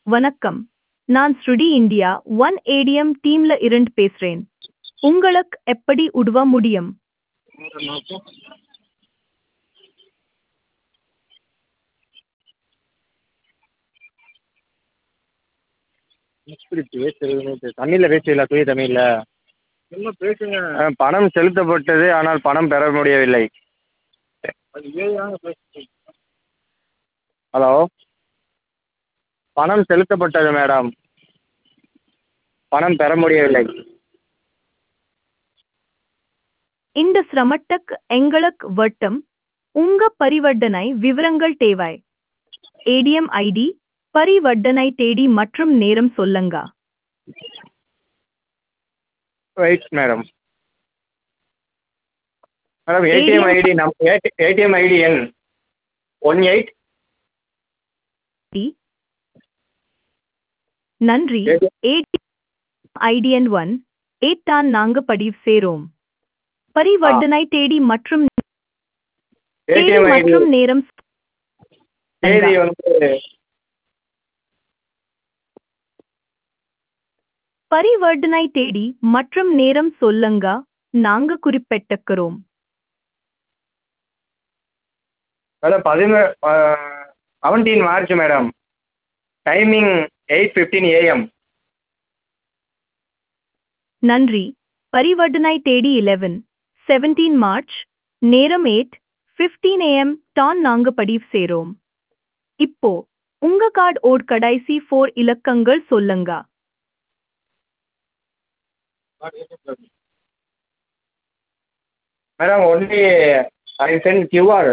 வணக்கம் நான் ஸ்ருடி இந்தியா ஒன் ஏடிஎம் டீம்ல இருந்து பேசுறேன் உங்களுக்கு எப்படி உதவ முடியும் எப்படி பேசுறதுன்னு தமிழில் பேசுவீங்களா தூய தமிழில் என்ன பேசுங்க பணம் செலுத்தப்பட்டது ஆனால் பணம் பெற முடியவில்லை அது ஏதாங்க பேசுறீங்க ஹலோ பணம் செலுத்தப்பட்டது மேடம் பணம் பெற முடியவில்லை இந்த சிரமத்துக்கு எங்களுக்கு வட்டம் உங்க பரிவர்த்தனை விவரங்கள் தேவை ஏடிஎம் ஐடி பரிவர்த்தனை தேதி மற்றும் நேரம் சொல்லுங்க wait madam madam ATM ID நம் ஏடிஎம் ஐடி எண் ஒன் எயிட் நன்றி ஏடிஎம் ஐடிஎன் ஒன் எயிட் தான் நாங்க பதிவு சேரோம் பரிவர்த்தனை தேதி மற்றும் தேதி ஏடிஎம் ஐடி மற்றும் நேரம் தேதி வந்து பரிவர்த்தனை தேதி மற்றும் நேரம் சொல்லுங்க நாங்க குறிப்பிட்டுக்கிறோம் மேடம் பதினே seventeen March madam timing eight fifteen AM நன்றி பரிவர்த்தனை தேதி இலெவன் செவன்டீன் மார்ச் நேரம் எயிட் ஃபிஃப்டீன் ஏஎம் தான் நாங்க பதிவு சேரோம் இப்போ உங்க கார்டு ஓட் கடைசி ஃபோர் இலக்கங்கள் சொல்லுங்க madam only I sent QR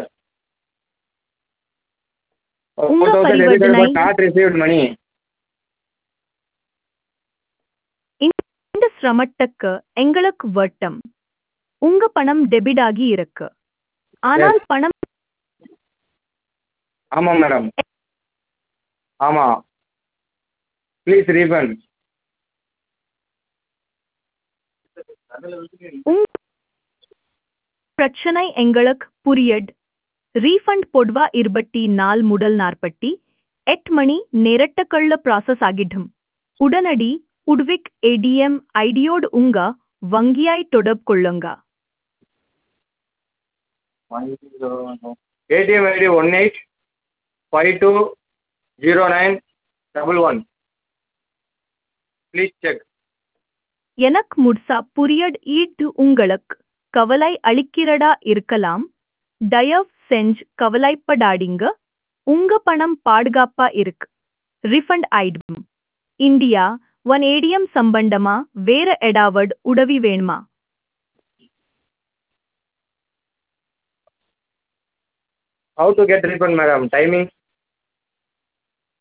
உங்க ஃபோர் தௌசண்ட் பரிவர்த்தனை- நாட் ரிசீவ்ட் மணி இந்த சிரமத்துக்கு எங்களுக்கு வட்டம் உங்க பணம் டெபிட் ஆகி இருக்கு ஆனால் பணம் ஆமாம் மேடம் ஆமாம் ப்ளீஸ் ரீஃபண்ட் உங்க பிரச்சனை எங்களுக்கு புரியட் ரீஃபண்ட் பொதுவா இருபத்தி நாலு முதல் நாற்பத்தி எட்டு மணி நேரட்டுக்குள்ள ப்ராசஸ் ஆகிடும் உடனடி உட்விக் ஏடிஎம் ஐடியோடு உங்க வங்கியாய் தொடர்பு கொள்ளுங்க ATM ID one eight five two zero nine double one please check எனக்கு முட்சா புரியட் ஈட்டு உங்களுக்கு கவலை அளிக்கிறதா இருக்கலாம் தயவு செஞ்சு கவலைப்படாதீங்க உங்க பணம் பாதுகாப்பா இருக்கு ரிஃபண்ட் ஆயிடும் இந்தியா ஒன் ஏடிஎம் சம்பந்தமா வேற எடாவட் உதவி வேணுமா how to get refund madam timing